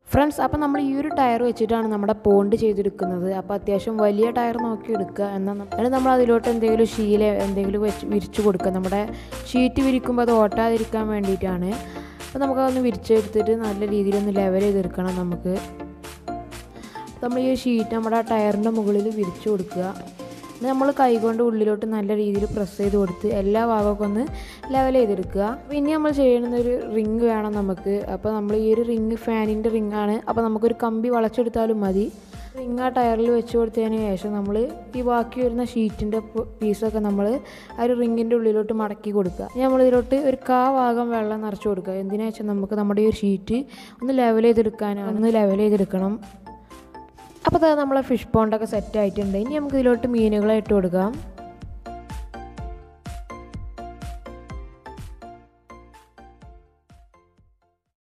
friends അപ്പോൾ നമ്മൾ ഈ ഒരു ടയർ വെച്ചിട്ടാണ് നമ്മുടെ പോണ്ട് ചെയ്തെടുക്കുന്നത് അപ്പോൾ അത്യാവശ്യം വലിയ ടയർ നോക്കി എടുക്കുക എന്നാൽ നം- എന്നിട്ട് നമ്മൾ അതിലോട്ട് എന്തെങ്കിലും ശീല എന്തെങ്കിലും വെച്ച് വിരിച്ചു കൊടുക്കുക നമ്മുടെ ഷീറ്റ് വിരിക്കുമ്പോൾ അത് ഓട്ടാതിരിക്കാൻ വേണ്ടിയിട്ടാണ് അപ്പോൾ നമുക്കതൊന്ന് വിരിച്ചെടുത്തിട്ട് നല്ല രീതിയിലൊന്ന് ലെവൽ ചെയ്തെടുക്കണം നമുക്ക് നമ്മൾ ഈ ഷീറ്റ് നമ്മുടെ ആ ടയറിൻ്റെ മുകളിൽ വിരിച്ചു കൊടുക്കുക എന്നിട്ട് നമ്മൾ കൈകൊണ്ട് ഉള്ളിലോട്ട് നല്ല രീതിയിൽ പ്രസ് ചെയ്ത് കൊടുത്ത് എല്ലാ ഭാഗമൊക്കെ ഒന്ന് ലെവൽ ചെയ്തെടുക്കുക പിന്നെ നമ്മൾ ചെയ്യുന്ന ഒരു റിങ് വേണം നമുക്ക് അപ്പോൾ നമ്മൾ ഈ ഒരു റിങ് ഫാനിൻ്റെ റിങ്ങാണ് അപ്പോൾ നമുക്കൊരു കമ്പി വളച്ചെടുത്താലും മതി റിങ് ആ ടയറിൽ വെച്ച് കൊടുത്തതിന് ശേഷം നമ്മൾ ഈ ബാക്കി വരുന്ന ഷീറ്റിൻ്റെ പീസൊക്കെ നമ്മൾ ആ ഒരു റിങ്ങിൻ്റെ ഉള്ളിലോട്ട് മടക്കി കൊടുക്കുക ഇനി നമ്മൾ ഇതിലോട്ട് ഒരു കാ ഭാഗം വെള്ളം നിറച്ച് കൊടുക്കുക എന്തിനാ വെച്ചാൽ നമുക്ക് നമ്മുടെ ഈ ഒരു ഷീറ്റ് ഒന്ന് ലെവൽ ചെയ്തെടുക്കാനാണ് ഒന്ന് ലെവൽ ചെയ്തെടുക്കണം അപ്പോൾ അത് നമ്മളെ ഫിഷ് പോണ്ടൊക്കെ സെറ്റ് ആയിട്ടുണ്ട് ഇനി നമുക്ക് ഇതിലോട്ട് മീനുകളെ ഇട്ട് കൊടുക്കാം